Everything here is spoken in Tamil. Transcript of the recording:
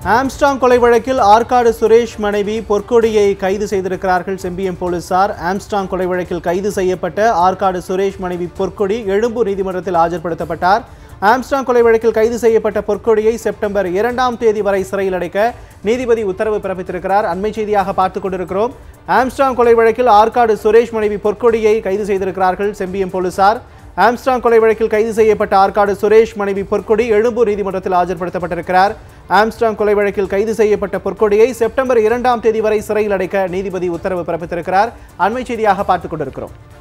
ஆம்ஸ்டாங் கொலை வழக்கில் ஆற்காடு சுரேஷ் மனைவி பொற்கொடியை கைது செய்திருக்கிறார்கள் செம்பியம் போலீசார் ஆம்ஸ்டாங் கொலை வழக்கில் கைது செய்யப்பட்ட ஆற்காடு சுரேஷ் மனைவி பொற்கொடி எழும்பூர் நீதிமன்றத்தில் ஆஜர்படுத்தப்பட்டார் ஆம்ஸ்டாங் கொலை வழக்கில் கைது செய்யப்பட்ட பொற்கொடியை செப்டம்பர் இரண்டாம் தேதி வரை சிறையில் அடைக்க நீதிபதி உத்தரவு பிறப்பித்திருக்கிறார் அண்மை செய்தியாக பார்த்துக் கொண்டிருக்கிறோம் ஆம்ஸ்டாங் கொலை வழக்கில் ஆற்காடு சுரேஷ் மனைவி பொற்கொடியை கைது செய்திருக்கிறார்கள் செம்பியம் போலீசார் ஆம்ஸ்டாங் கொலை வழக்கில் கைது செய்யப்பட்ட ஆற்காடு சுரேஷ் மனைவி பொற்கொடி எழும்பூர் நீதிமன்றத்தில் ஆஜர்படுத்தப்பட்டிருக்கிறார் ஆம்ஸ்டாங் கொலை வழக்கில் கைது செய்யப்பட்ட பொற்கொடியை செப்டம்பர் இரண்டாம் தேதி வரை சிறையில் அடைக்க நீதிபதி உத்தரவு பிறப்பித்திருக்கிறார் அண்மை செய்தியாக பார்த்துக் கொண்டிருக்கிறோம்